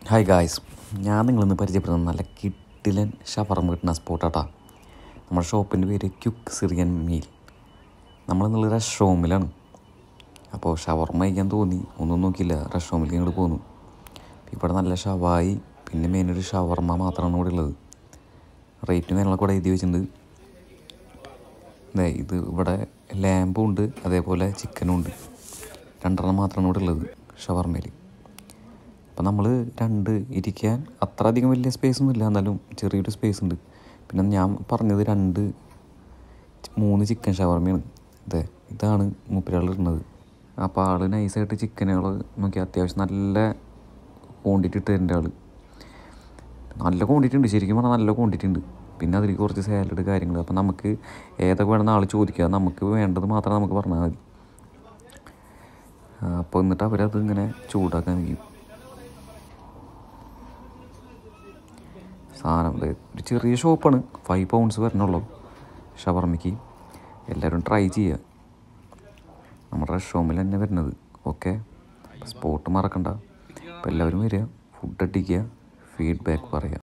hi guys ഞാൻ നിങ്ങളിന്ന് പരിചയപ്പെടുന്നത് നല്ല കിട്ടിലൻ ഷവർമ കിട്ടുന്ന സ്പോട്ടാട്ടാ നമ്മുടെ ഷോപ്പിൻ്റെ പേര് ക്യുക്ക് സിറിയൻ മീൽ നമ്മളിന്നുള്ള റെസ്റ്റ് റൂമിലാണ് അപ്പോൾ ഷവർമ കഴിക്കാൻ തോന്നി ഒന്നും നോക്കിയില്ല റെസ്റ്റ് റൂമിലേക്ക് ഇങ്ങോട്ട് പോന്നു ഇവിടെ നല്ല ഷവായി പിന്നെ മെയിനൊരു ഷവർമ മാത്രമാണ് ഇവിടെ ഉള്ളത് റേറ്റും കാര്യങ്ങളൊക്കെ ഇവിടെ എഴുതി വെച്ചിട്ടുണ്ട് ദേ ഇത് ഇവിടെ ലാമ്പും ഉണ്ട് അതേപോലെ ചിക്കനും ഉണ്ട് രണ്ടെണ്ണം മാത്രമാണ് ഇവിടെ ഉള്ളത് ഷവർമയിൽ അപ്പം നമ്മൾ രണ്ട് ഇരിക്കാൻ അത്ര അധികം വലിയ സ്പേസ് ഒന്നും ഇല്ല എന്നാലും ചെറിയൊരു സ്പേസ് ഉണ്ട് പിന്നെ ഞാൻ പറഞ്ഞത് രണ്ട് മൂന്ന് ചിക്കൻ ഷവർമയാണ് അതെ ഇതാണ് മൂപ്പരാൾ ഇടുന്നത് അപ്പോൾ ആൾ നൈസായിട്ട് ചിക്കനുകൾ നോക്കി അത്യാവശ്യം നല്ല ക്വാണ്ടിറ്റി ഇട്ട് തരുന്ന ആൾ നല്ല ക്വാണ്ടിറ്റി ഉണ്ട് ശരിക്കും പറഞ്ഞാൽ നല്ല ക്വാണ്ടിറ്റി ഉണ്ട് പിന്നെ അതിൽ കുറച്ച് സാലഡ് കാര്യങ്ങൾ അപ്പോൾ നമുക്ക് ഏതൊക്കെ വേണമെന്ന് ആൾ ചോദിക്കുക നമുക്ക് വേണ്ടത് മാത്രം നമുക്ക് പറഞ്ഞാൽ മതി ആ, അപ്പോൾ എന്നിട്ട് അവരത് ഇങ്ങനെ ചൂടാക്കാൻ കഴിയും സാധനം ഇത് ഒരു ചെറിയ ഷോപ്പാണ് ഫൈവ് പൗണ്ട്സ് വരണുള്ളൂ ഷവർമ്മയ്ക്ക് എല്ലാവരും ട്രൈ ചെയ്യുക നമ്മുടെ റെസ്റ്റോമിൽ തന്നെ വരുന്നത് ഓക്കെ സ്പോട്ട് മറക്കണ്ട അപ്പോൾ എല്ലാവരും വരിക ഫുഡ് അടിക്കുക ഫീഡ്ബാക്ക് പറയുക